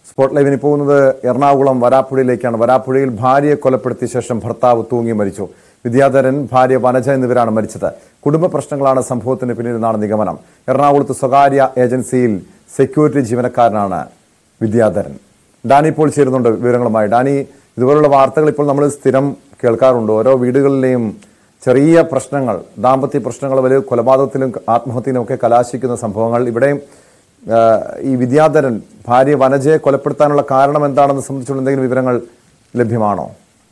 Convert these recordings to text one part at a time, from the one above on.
spot ലൈവിന് പോകുന്നത് എറണാകുളം വരാപ്പുഴയിലേക്കാണ് വരാപ്പുഴയിൽ ഭാര്യയെ കൊലപ്പെടുത്തിയ ശേഷം ഭർത്താവ് തൂങ്ങി മരിച്ചു വിദ്യാധരൻ ഭാര്യ വനജ എന്നിവരാണ് മരിച്ചത് കുടുംബ പ്രശ്നങ്ങളാണ് സംഭവത്തിന് പിന്നിലെന്നാണ് നിഗമനം എറണാകുളത്ത് സ്വകാര്യ ഏജൻസിയിൽ സെക്യൂരിറ്റി ജീവനക്കാരനാണ് വിദ്യാധരൻ ഡാനി ഇപ്പോൾ ചേരുന്നുണ്ട് വിവരങ്ങളുമായി ഡാനി ഇതുപോലുള്ള വാർത്തകൾ ഇപ്പോൾ നമ്മൾ സ്ഥിരം കേൾക്കാറുണ്ട് ഓരോ വീടുകളിലെയും ചെറിയ പ്രശ്നങ്ങൾ ദാമ്പത്യ പ്രശ്നങ്ങൾ വലിയ കൊലപാതകത്തിലും ആത്മഹത്യയിലും ഒക്കെ കലാശിക്കുന്ന സംഭവങ്ങൾ ഇവിടെ ആ, ഈ വിദ്യാധരൻ ഭാര്യ വനജയെ കൊലപ്പെടുത്താനുള്ള കാരണം എന്താണെന്ന് സംബന്ധിച്ചുള്ള എന്തെങ്കിലും വിവരങ്ങൾ ലഭ്യമാണോ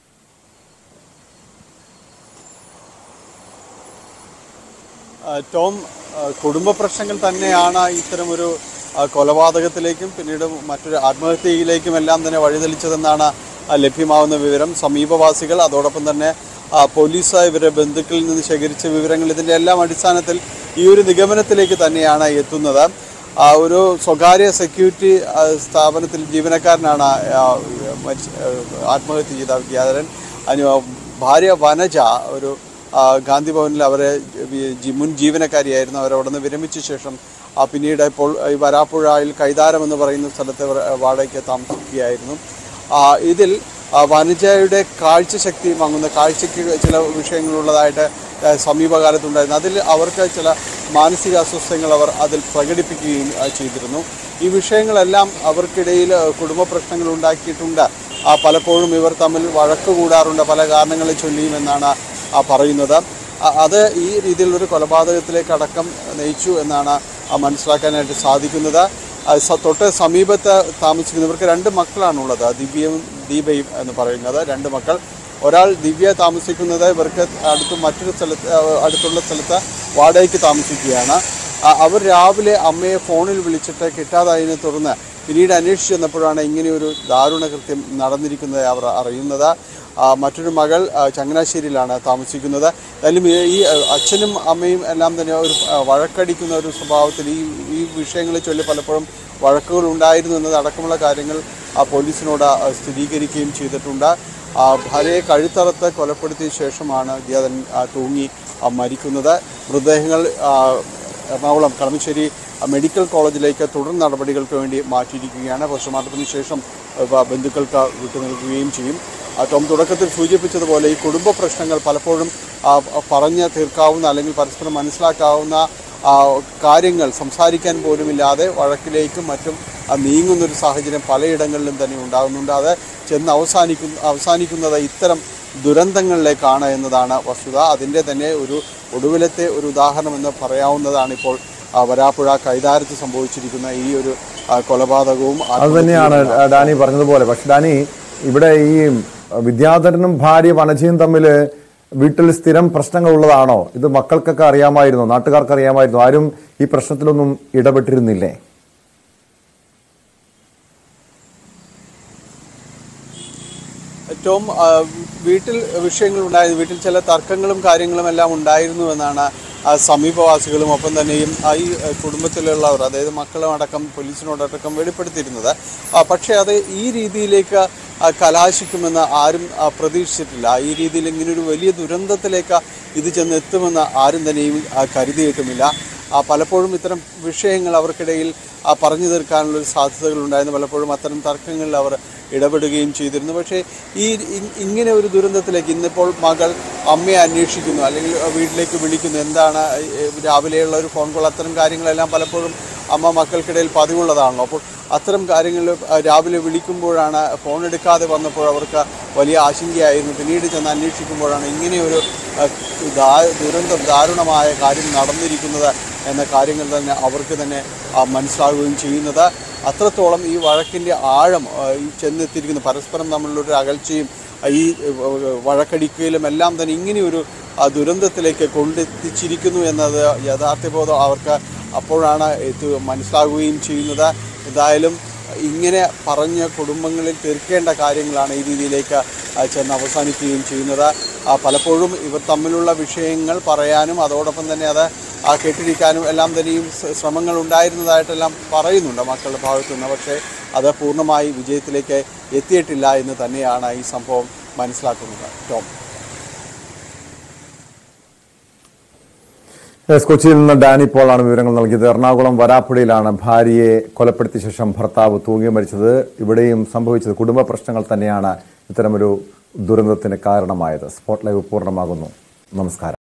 ആ, ടോം ആ, കുടുംബ പ്രശ്നങ്ങൾ തന്നെയാണ് ഇത്തരമൊരു ആ, കൊലപാതകത്തിലേക്കും പിന്നീട് മറ്റൊരു ആത്മഹത്യയിലേക്കും എല്ലാം തന്നെ വഴിതെളിച്ചതെന്നാണ് ആ, ലഭ്യമാവുന്ന വിവരം സമീപവാസികൾ അതോടൊപ്പം തന്നെ ആ, പോലീസ് ഇവരുടെ ബന്ധുക്കളിൽ നിന്ന് ശേഖരിച്ച വിവരങ്ങൾ ഇതിൻ്റെ എല്ലാം അടിസ്ഥാനത്തിൽ ഈ ഒരു നിഗമനത്തിലേക്ക് തന്നെയാണ് എത്തുന്നത് ആ, ഒരു സ്വകാര്യ സെക്യൂരിറ്റി ആ, സ്ഥാപനത്തിൽ ജീവനക്കാരനാണ് ആ, മരിച്ച ആ, ആത്മഹത്യ ചെയ്ത വിദ്യാധരൻ അതിന് ഭാര്യ വനജ ഒരു ആ, ഗാന്ധി ഭവനിൽ അവരെ വി- ജി- മുൻ ജീവനക്കാരിയായിരുന്നു അവരവിടെ നിന്ന് വിരമിച്ച ശേഷം ആ, പിന്നീട് ഇപ്പോൾ ഈ വരാപ്പുഴയിൽ കൈതാരം എന്ന് പറയുന്ന സ്ഥലത്ത് അവർ വാടകയ്ക്ക് താമസിക്കുകയായിരുന്നു ആ, ഇതിൽ ആ, വനജയുടെ കാഴ്ചശക്തി വാങ്ങുന്ന കാഴ്ചയ്ക്ക് ചില വിഷയങ്ങളുള്ളതായിട്ട് ആ, സമീപകാലത്തുണ്ടായിരുന്നു അതിൽ അവർക്ക് ചില മാനസിക അസ്വസ്ഥങ്ങൾ അവർ അതിൽ പ്രകടിപ്പിക്കുകയും ആ, ചെയ്തിരുന്നു ഈ വിഷയങ്ങളെല്ലാം അവർക്കിടയിൽ ആ, കുടുംബ പ്രശ്നങ്ങൾ ഉണ്ടാക്കിയിട്ടുണ്ട് ആ, പലപ്പോഴും ഇവർ തമ്മിൽ വഴക്ക് കൂടാറുണ്ട് പല കാരണങ്ങളെ ചൊല്ലിയും എന്നാണ് ആ, പറയുന്നത് അ- അത് ഈ രീതിയിലുള്ളൊരു കൊലപാതകത്തിലേക്ക് അടക്കം നയിച്ചു എന്നാണ് ആ, മനസ്സിലാക്കാനായിട്ട് സാധിക്കുന്നത് ആ, സ- തൊട്ട് സമീപത്ത് താമസിക്കുന്നവർക്ക് രണ്ട് മക്കളാണുള്ളത് ദിവ്യയും ദീപയും എന്ന് പറയുന്നത് രണ്ട് മക്കൾ ഒരാൾ ദിവ്യ താമസിക്കുന്നത് ഇവർക്ക് അടുത്ത് മറ്റൊരു സ്ഥലത്ത് ആ, അടുത്തുള്ള സ്ഥലത്ത് വാടകയ്ക്ക് താമസിക്കുകയാണ് ആ, അവർ രാവിലെ അമ്മയെ ഫോണിൽ വിളിച്ചിട്ട് കിട്ടാതായതിനെ തുടർന്ന് പിന്നീട് അന്വേഷിച്ച് ചെന്നപ്പോഴാണ് ഇങ്ങനെയൊരു ദാരുണ കൃത്യം നടന്നിരിക്കുന്നത് അവർ അറിയുന്നത് ആ, മറ്റൊരു മകൾ ആ, ചങ്ങനാശ്ശേരിയിലാണ് താമസിക്കുന്നത് എന്തായാലും ഈ ഈ, ആ, അച്ഛനും അമ്മയും എല്ലാം തന്നെ ഒരു ആ, വഴക്കടിക്കുന്ന ഒരു സ്വഭാവത്തിൽ ഈ ഈ വിഷയങ്ങളെ ചൊല്ലി പലപ്പോഴും വഴക്കുകൾ ഉണ്ടായിരുന്നു എന്നത് അടക്കമുള്ള കാര്യങ്ങൾ ആ പോലീസിനോട് ആ, സ്ഥിരീകരിക്കുകയും ചെയ്തിട്ടുണ്ട് ആ, ഭാര്യയെ കഴുത്തറത്ത് കൊലപ്പെടുത്തിയ ശേഷമാണ് വിദ്യാധരൻ ആ, തൂങ്ങി ആ, മരിക്കുന്നത് മൃതദേഹങ്ങൾ ആ, എറണാകുളം കളമശ്ശേരി മെഡിക്കൽ കോളേജിലേക്ക് തുടർ നടപടികൾക്ക് വേണ്ടി മാറ്റിയിരിക്കുകയാണ് പോസ്റ്റ്മോർട്ടത്തിന് ശേഷം ഇവ ബന്ധുക്കൾക്ക് വിട്ടു നൽകുകയും ചെയ്യും ആ, ടോം തുടക്കത്തിൽ സൂചിപ്പിച്ചതുപോലെ ഈ കുടുംബ പ്രശ്നങ്ങൾ പലപ്പോഴും ആ, പറഞ്ഞ് തീർക്കാവുന്ന അല്ലെങ്കിൽ പരസ്പരം മനസ്സിലാക്കാവുന്ന ആ, കാര്യങ്ങൾ സംസാരിക്കാൻ പോലുമില്ലാതെ വഴക്കിലേക്കും മറ്റും ആ, നീങ്ങുന്നൊരു സാഹചര്യം പലയിടങ്ങളിലും തന്നെ ഉണ്ടാകുന്നുണ്ട് അത് ചെന്ന് അവസാനിക്കുന്ന അവസാനിക്കുന്നത് ഇത്തരം ദുരന്തങ്ങളിലേക്കാണ് എന്നതാണ് വസ്തുത അതിൻ്റെ തന്നെ ഒരു ഒടുവിലത്തെ ഒരു ഉദാഹരണം എന്ന് പറയാവുന്നതാണ് ഇപ്പോൾ ആ, വരാപ്പുഴ കൈതാരത്ത് സംഭവിച്ചിരിക്കുന്ന ഈ ഒരു ആ, കൊലപാതകവും അത് തന്നെയാണ് ഡാനി പറഞ്ഞതുപോലെ പക്ഷെ ഡാനി ഇവിടെ ഈ വിദ്യാധരനും ഭാര്യ വനജയും തമ്മിൽ വീട്ടിൽ സ്ഥിരം പ്രശ്നങ്ങൾ ഉള്ളതാണോ ഇത് മക്കൾക്കൊക്കെ അറിയാമായിരുന്നോ നാട്ടുകാർക്ക് അറിയാമായിരുന്നോ ആരും ഈ പ്രശ്നത്തിലൊന്നും ഇടപെട്ടിരുന്നില്ലേ ഏറ്റവും ആ, വീട്ടിൽ വിഷയങ്ങൾ ഉണ്ടായിരുന്നു വീട്ടിൽ ചില തർക്കങ്ങളും കാര്യങ്ങളും എല്ലാം ഉണ്ടായിരുന്നു എന്നാണ് ആ, സമീപവാസികളും ഒപ്പം തന്നെയും ആ ഈ ആ, കുടുംബത്തിലുള്ളവർ അതായത് മക്കളും അടക്കം പോലീസിനോടടക്കം വെളിപ്പെടുത്തിയിരുന്നത് ആ, പക്ഷേ അത് ഈ രീതിയിലേക്ക് ആ, കലാശിക്കുമെന്ന് ആരും ആ, പ്രതീക്ഷിച്ചിട്ടില്ല ഈ രീതിയിൽ ഇങ്ങനൊരു വലിയ ദുരന്തത്തിലേക്ക് ഇത് ചെന്ന് എത്തുമെന്ന് ആരും തന്നെയും ആ, കരുതിയിട്ടുമില്ല ആ, പലപ്പോഴും ഇത്തരം വിഷയങ്ങൾ അവർക്കിടയിൽ ആ, പറഞ്ഞു തീർക്കാനുള്ള ഒരു സാധ്യതകളുണ്ടായിരുന്നു പലപ്പോഴും അത്തരം തർക്കങ്ങളിൽ അവർ ഇടപെടുകയും ചെയ്തിരുന്നു പക്ഷേ ഈ ഇ- ഇങ്ങനെ ഒരു ദുരന്തത്തിലേക്ക് ഇന്നിപ്പോൾ മകൾ അമ്മയെ അന്വേഷിക്കുന്നു അല്ലെങ്കിൽ വീട്ടിലേക്ക് വിളിക്കുന്നു എന്താണ് ഏ, രാവിലെയുള്ള ഒരു ഫോൺ കോൾ അത്തരം കാര്യങ്ങളെല്ലാം പലപ്പോഴും അമ്മ മക്കൾക്കിടയിൽ പതിവുള്ളതാണല്ലോ അപ്പോൾ അത്തരം കാര്യങ്ങൾ രാവിലെ വിളിക്കുമ്പോഴാണ് ഫോൺ എടുക്കാതെ വന്നപ്പോൾ അവർക്ക് വലിയ ആശങ്കയായിരുന്നു പിന്നീട് ചെന്ന് അന്വേഷിക്കുമ്പോഴാണ് ഇങ്ങനെയൊരു ആ, ദാ- ദുരന്തം ദാരുണമായ കാര്യം നടന്നിരിക്കുന്നത് എന്ന കാര്യങ്ങൾ തന്നെ അവർക്ക് തന്നെ ആ, മനസ്സിലാവുകയും ചെയ്യുന്നത് അത്രത്തോളം ഈ വഴക്കിൻ്റെ ആഴം ആ, ഈ ചെന്നെത്തിയിരിക്കുന്നു പരസ്പരം തമ്മിലുള്ളൊരു അകൽച്ചയും ആ, ഈ ആ, വഴക്കടിക്കലും എല്ലാം തന്നെ ഇങ്ങനെയൊരു ആ, ദുരന്തത്തിലേക്ക് കൊണ്ടെത്തിച്ചിരിക്കുന്നു എന്നത് യാഥാർത്ഥ്യബോധം അവർക്ക് അപ്പോഴാണ് ഇത് മനസ്സിലാകുകയും ചെയ്യുന്നത് എന്തായാലും ഇങ്ങനെ പറഞ്ഞ കുടുംബങ്ങളിൽ തീർക്കേണ്ട കാര്യങ്ങളാണ് ഈ രീതിയിലേക്ക് ആ, ചെന്ന് അവസാനിക്കുകയും ചെയ്യുന്നത് ആ, പലപ്പോഴും ഇവർ തമ്മിലുള്ള വിഷയങ്ങൾ പറയാനും അതോടൊപ്പം തന്നെ അത് ആ കെട്ടിരിക്കാനും എല്ലാം തന്നെയും ശ്ര- ശ്രമങ്ങൾ ഉണ്ടായിരുന്നതായിട്ടെല്ലാം പറയുന്നുണ്ട് മക്കളുടെ ഭാഗത്തു നിന്ന് പക്ഷേ അത് പൂർണ്ണമായി വിജയത്തിലേക്ക് എത്തിയിട്ടില്ല എന്ന് തന്നെയാണ് ഈ സംഭവം മനസ്സിലാക്കുന്നത് ടോം എസ് കൊച്ചിയിൽ നിന്ന് ഡാനി പോളാണ് വിവരങ്ങൾ നൽകിയത് എറണാകുളം വരാപ്പുഴയിലാണ് ഭാര്യയെ കൊലപ്പെടുത്തിയ ശേഷം ഭർത്താവ് തൂങ്ങി മരിച്ചത് ഇവിടെയും സംഭവിച്ചത് കുടുംബ പ്രശ്നങ്ങൾ തന്നെയാണ് ഇത്തരമൊരു ദുരന്തത്തിന് കാരണമായത് സ്പോട്ട് ലൈവ് പൂർണ്ണമാകുന്നു നമസ്കാരം